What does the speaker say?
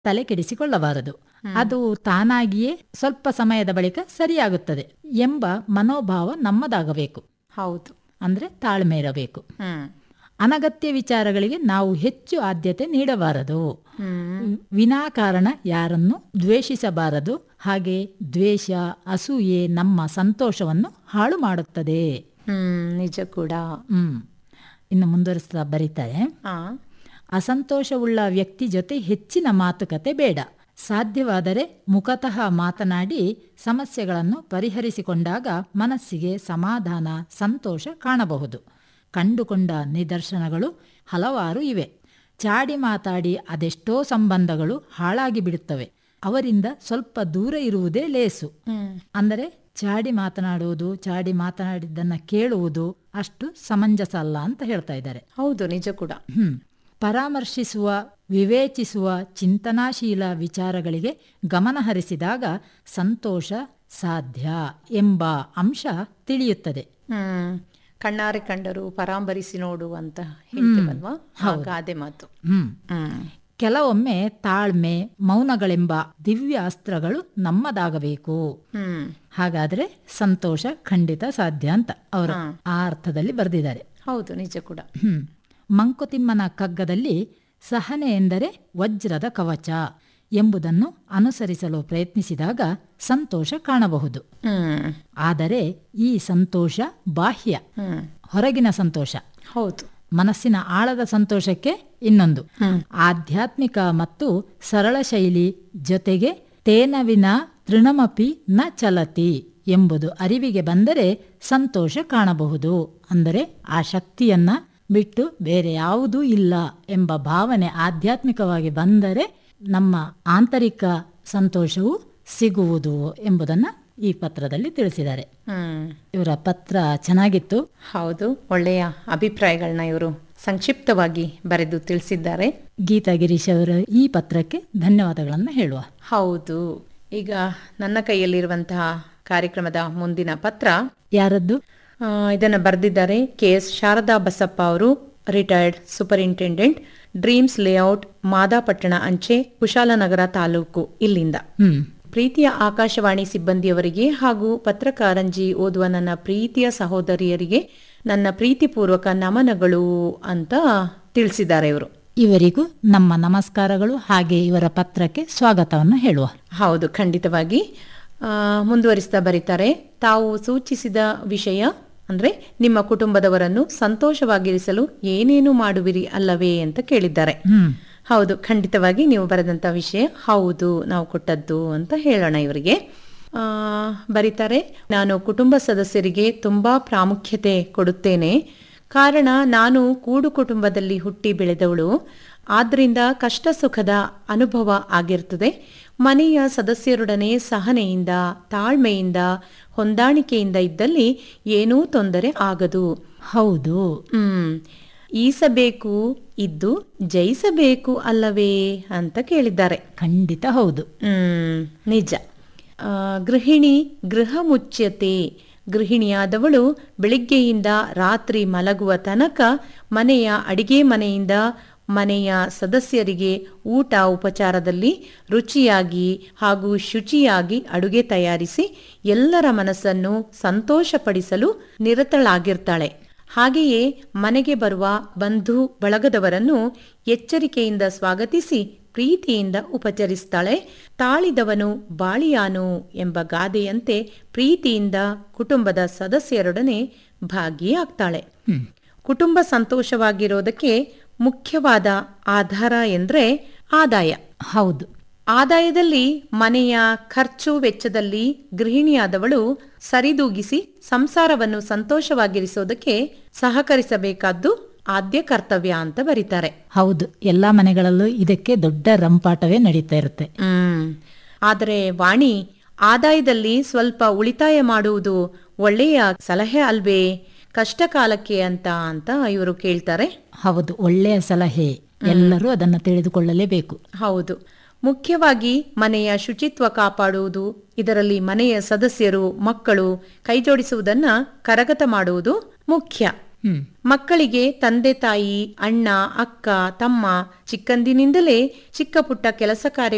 ತಲೆ ಕೆಡಿಸಿಕೊಳ್ಳಬಾರದು ಅದು ತಾನಾಗಿಯೇ ಸ್ವಲ್ಪ ಸಮಯದ ಬಳಿಕ ಸರಿಯಾಗುತ್ತದೆ ಎಂಬ ಮನೋಭಾವ ನಮ್ಮದಾಗಬೇಕು ಹೌದು ಅಂದ್ರೆ ತಾಳ್ಮೆ ಇರಬೇಕು ಹ್ಮ್ ಅನಗತ್ಯ ವಿಚಾರಗಳಿಗೆ ನಾವು ಹೆಚ್ಚು ಆದ್ಯತೆ ನೀಡಬಾರದು ಹ್ಮ್ ವಿನಾಕಾರಣ ಯಾರನ್ನು ದ್ವೇಷಿಸಬಾರದು ಹಾಗೆ ದ್ವೇಷ ಅಸೂಯೆ ನಮ್ಮ ಸಂತೋಷವನ್ನು ಹಾಳು ಮಾಡುತ್ತದೆ ಹ್ಮ್ ನಿಜ ಕೂಡ ಹ್ಮ್ ಇನ್ನು ಮುಂದುವರಿಸ್ತಾ ಬರೀತಾರೆ ಆ ಅಸಂತೋಷವುಳ್ಳ ವ್ಯಕ್ತಿ ಜೊತೆ ಹೆಚ್ಚಿನ ಮಾತುಕತೆ ಬೇಡ ಸಾಧ್ಯವಾದರೆ ಮುಖತಃ ಮಾತನಾಡಿ ಸಮಸ್ಯೆಗಳನ್ನು ಪರಿಹರಿಸಿಕೊಂಡಾಗ ಮನಸ್ಸಿಗೆ ಸಮಾಧಾನ ಸಂತೋಷ ಕಾಣಬಹುದು ಕಂಡುಕೊಂಡ ನಿದರ್ಶನಗಳು ಹಲವಾರು ಇವೆ ಚಾಡಿ ಮಾತಾಡಿ ಅದೆಷ್ಟೋ ಸಂಬಂಧಗಳು ಹಾಳಾಗಿ ಬಿಡುತ್ತವೆ ಅವರಿಂದ ಸ್ವಲ್ಪ ದೂರ ಇರುವುದೇ ಲೇಸು ಹ್ಮ್ ಅಂದರೆ ಚಾಡಿ ಮಾತನಾಡುವುದು ಚಾಡಿ ಮಾತನಾಡಿದ್ದನ್ನು ಕೇಳುವುದು ಅಷ್ಟು ಸಮಂಜಸ ಅಲ್ಲ ಅಂತ ಹೇಳ್ತಾ ಇದ್ದಾರೆ ಹೌದು ನಿಜ ಕೂಡ ಹ್ಮ್ ಪರಾಮರ್ಶಿಸುವ ವಿವೇಚಿಸುವ ಚಿಂತನಾಶೀಲ ವಿಚಾರಗಳಿಗೆ ಗಮನ ಹರಿಸಿದಾಗ ಸಂತೋಷ ಸಾಧ್ಯ ಎಂಬ ಅಂಶ ತಿಳಿಯುತ್ತದೆ ಹ್ಮ್ ಕಣ್ಣಾರೆ ಕಂಡರು ಪರಾಂಬರಿಸಿ ನೋಡು ಅಂತ ಹೇಳ್ತೀವಲ್ವಾ ಆ ಗಾದೆ ಮಾತು ಹ್ಮ್ ಹ್ಮ್ ಕೆಲವೊಮ್ಮೆ ತಾಳ್ಮೆ ಮೌನಗಳೆಂಬ ದಿವ್ಯ ಅಸ್ತ್ರಗಳು ನಮ್ಮದಾಗಬೇಕು ಹ್ಮ್ ಹಾಗಾದ್ರೆ ಸಂತೋಷ ಖಂಡಿತ ಸಾಧ್ಯ ಅಂತ ಅವರು ಆ ಅರ್ಥದಲ್ಲಿ ಬರೆದಿದ್ದಾರೆ ಹೌದು ನಿಜ ಕೂಡ ಹ್ಮ್ ಮಂಕುತಿಮ್ಮನ ಕಗ್ಗದಲ್ಲಿ ಸಹನೆ ಎಂದರೆ ವಜ್ರದ ಕವಚ ಎಂಬುದನ್ನು ಅನುಸರಿಸಲು ಪ್ರಯತ್ನಿಸಿದಾಗ ಸಂತೋಷ ಕಾಣಬಹುದು ಹ್ಮ್ ಆದರೆ ಈ ಸಂತೋಷ ಬಾಹ್ಯ ಹ್ಮ್ ಹೊರಗಿನ ಸಂತೋಷ ಹೌದು ಮನಸ್ಸಿನ ಆಳದ ಸಂತೋಷಕ್ಕೆ ಇನ್ನೊಂದು ಆಧ್ಯಾತ್ಮಿಕ ಮತ್ತು ಸರಳ ಶೈಲಿ ಜೊತೆಗೆ ತೇನವಿನ ತೃಣಮಪಿ ನ ಚಲತಿ ಎಂಬುದು ಅರಿವಿಗೆ ಬಂದರೆ ಸಂತೋಷ ಕಾಣಬಹುದು ಅಂದರೆ ಆ ಶಕ್ತಿಯನ್ನ ಬಿಟ್ಟು ಬೇರೆ ಯಾವುದೂ ಇಲ್ಲ ಎಂಬ ಭಾವನೆ ಆಧ್ಯಾತ್ಮಿಕವಾಗಿ ಬಂದರೆ ನಮ್ಮ ಆಂತರಿಕ ಸಂತೋಷವು ಸಿಗುವುದು ಎಂಬುದನ್ನು ಈ ಪತ್ರದಲ್ಲಿ ತಿಳಿಸಿದ್ದಾರೆ ಹ್ಮ್ ಇವರ ಪತ್ರ ಚೆನ್ನಾಗಿತ್ತು ಹೌದು ಒಳ್ಳೆಯ ಅಭಿಪ್ರಾಯಗಳನ್ನ ಇವರು ಸಂಕ್ಷಿಪ್ತವಾಗಿ ಬರೆದು ತಿಳಿಸಿದ್ದಾರೆ ಗೀತಾ ಗಿರೀಶ್ ಅವರ ಈ ಪತ್ರಕ್ಕೆ ಧನ್ಯವಾದಗಳನ್ನು ಹೇಳುವ ಹೌದು ಈಗ ನನ್ನ ಕೈಯಲ್ಲಿರುವಂತಹ ಕಾರ್ಯಕ್ರಮದ ಮುಂದಿನ ಪತ್ರ ಯಾರದ್ದು ಆ, ಇದನ್ನ ಬರೆದಿದ್ದಾರೆ ಕೆ ಎಸ್ ಶಾರದಾ ಬಸಪ್ಪ ಅವರು retired superintendent dreams layout Madapattana ಅಂಚೆ ಕುಶಾಲನಗರ ತಾಲೂಕು ಇಲ್ಲಿಂದ ಹ್ಮ್ ಪ್ರೀತಿಯ ಆಕಾಶವಾಣಿ ಸಿಬ್ಬಂದಿಯವರಿಗೆ ಹಾಗೂ ಪತ್ರಕಾರಂಜಿ ಓದುವ ನನ್ನ ಪ್ರೀತಿಯ ಸಹೋದರಿಯರಿಗೆ ನನ್ನ ಪ್ರೀತಿಪೂರ್ವಕ ನಮನಗಳು ಅಂತ ತಿಳಿಸಿದ್ದಾರೆ ಇವರು ಇವರಿಗೂ ನಮ್ಮ ನಮಸ್ಕಾರಗಳು ಹಾಗೆ ಇವರ ಪತ್ರಕ್ಕೆ ಸ್ವಾಗತವನ್ನು ಹೇಳುವ ಹೌದು ಖಂಡಿತವಾಗಿ ಆ, ಮುಂದುವರಿಸ್ತಾ ಬರೀತಾರೆ ತಾವು ಸೂಚಿಸಿದ ವಿಷಯ ಅಂದ್ರೆ ನಿಮ್ಮ ಕುಟುಂಬದವರನ್ನು ಸಂತೋಷವಾಗಿರಿಸಲು ಏನೇನು ಮಾಡುವಿರಿ ಅಲ್ಲವೇ ಅಂತ ಕೇಳಿದ್ದಾರೆ ಹ್ಮ್ ಹೌದು ಖಂಡಿತವಾಗಿ ನೀವು ಬರೆದಂತ ವಿಷಯ ಹೌದು ನಾವು ಕೊಟ್ಟದ್ದು ಅಂತ ಹೇಳೋಣ ಇವರಿಗೆ ಆ, ಬರೀತಾರೆ ನಾನು ಕುಟುಂಬ ಸದಸ್ಯರಿಗೆ ತುಂಬಾ ಪ್ರಾಮುಖ್ಯತೆ ಕೊಡುತ್ತೇನೆ ಕಾರಣ ನಾನು ಕೂಡು ಕುಟುಂಬದಲ್ಲಿ ಹುಟ್ಟಿ ಬೆಳೆದವಳು ಆದ್ರಿಂದ ಕಷ್ಟ ಸುಖದ ಅನುಭವ ಆಗಿರ್ತದೆ ಮನೆಯ ಸದಸ್ಯರೊಡನೆ ಸಹನೆಯಿಂದ ತಾಳ್ಮೆಯಿಂದ ಹೊಂದಾಣಿಕೆಯಿಂದ ಇದ್ದಲ್ಲಿ ಏನೂ ತೊಂದರೆ ಆಗದು ಹೌದು ಹ್ಮ್ ಈಸಬೇಕು ಇದ್ದು ಜಯಿಸಬೇಕು ಅಲ್ಲವೇ ಅಂತ ಕೇಳಿದ್ದಾರೆ ಖಂಡಿತ ಹೌದು ಹ್ಮ್ ನಿಜ ಆ, ಗೃಹಿಣಿ ಗೃಹ ಮುಚ್ಯತೆ ಗೃಹಿಣಿಯಾದವಳು ಬೆಳಿಗ್ಗೆಯಿಂದ ರಾತ್ರಿ ಮಲಗುವ ತನಕ ಮನೆಯ ಅಡಿಗೆ ಮನೆಯಿಂದ ಮನೆಯ ಸದಸ್ಯರಿಗೆ ಊಟ ಉಪಚಾರದಲ್ಲಿ ರುಚಿಯಾಗಿ ಹಾಗೂ ಶುಚಿಯಾಗಿ ಅಡುಗೆ ತಯಾರಿಸಿ ಎಲ್ಲರ ಮನಸ್ಸನ್ನು ಸಂತೋಷಪಡಿಸಲು ನಿರತಳಾಗಿರ್ತಾಳೆ ಹಾಗೆಯೇ ಮನೆಗೆ ಬರುವ ಬಂಧು ಬಳಗದವರನ್ನು ಎಚ್ಚರಿಕೆಯಿಂದ ಸ್ವಾಗತಿಸಿ ಪ್ರೀತಿಯಿಂದ ಉಪಚರಿಸ್ತಾಳೆ ತಾಳಿದವನು ಬಾಳಿಯಾನು ಎಂಬ ಗಾದೆಯಂತೆ ಪ್ರೀತಿಯಿಂದ ಕುಟುಂಬದ ಸದಸ್ಯರೊಡನೆ ಭಾಗಿಯಾಗ್ತಾಳೆ ಕುಟುಂಬ ಸಂತೋಷವಾಗಿರೋದಕ್ಕೆ ಮುಖ್ಯವಾದ ಆಧಾರ ಎಂದ್ರೆ ಆದಾಯ ಹೌದು ಆದಾಯದಲ್ಲಿ ಮನೆಯ ಖರ್ಚು ವೆಚ್ಚದಲ್ಲಿ ಗೃಹಿಣಿಯಾದವಳು ಸರಿದೂಗಿಸಿ ಸಂಸಾರವನ್ನು ಸಂತೋಷವಾಗಿರಿಸೋದಕ್ಕೆ ಸಹಕರಿಸಬೇಕಾದ್ದು ಆದ್ಯ ಕರ್ತವ್ಯ ಅಂತ ಬರೀತಾರೆ ಹೌದು ಎಲ್ಲಾ ಮನೆಗಳಲ್ಲೂ ಇದಕ್ಕೆ ದೊಡ್ಡ ರಂಪಾಟವೇ ನಡೀತಾ ಇರುತ್ತೆ ಹ್ಮ್ ಆದರೆ ವಾಣಿ ಆದಾಯದಲ್ಲಿ ಸ್ವಲ್ಪ ಉಳಿತಾಯ ಮಾಡುವುದು ಒಳ್ಳೆಯ ಸಲಹೆ ಅಲ್ವೇ ಕಷ್ಟ ಕಾಲಕ್ಕೆ ಅಂತ ಅಂತ ಇವರು ಕೇಳ್ತಾರೆ ಹೌದು ಒಳ್ಳೆಯ ಸಲಹೆ ಎಲ್ಲರೂ ಅದನ್ನು ತಿಳಿದುಕೊಳ್ಳಲೇಬೇಕು ಹೌದು ಮುಖ್ಯವಾಗಿ ಮನೆಯ ಶುಚಿತ್ವ ಕಾಪಾಡುವುದು ಇದರಲ್ಲಿ ಮನೆಯ ಸದಸ್ಯರು ಮಕ್ಕಳು ಕೈಜೋಡಿಸುವುದನ್ನ ಕರಗತ ಮಾಡುವುದು ಮುಖ್ಯ ಹ್ಮ್ ಮಕ್ಕಳಿಗೆ ತಂದೆ ತಾಯಿ ಅಣ್ಣ ಅಕ್ಕ ತಮ್ಮ ಚಿಕ್ಕಂದಿನಿಂದಲೇ ಚಿಕ್ಕ ಪುಟ್ಟ ಕೆಲಸ ಕಾರ್ಯ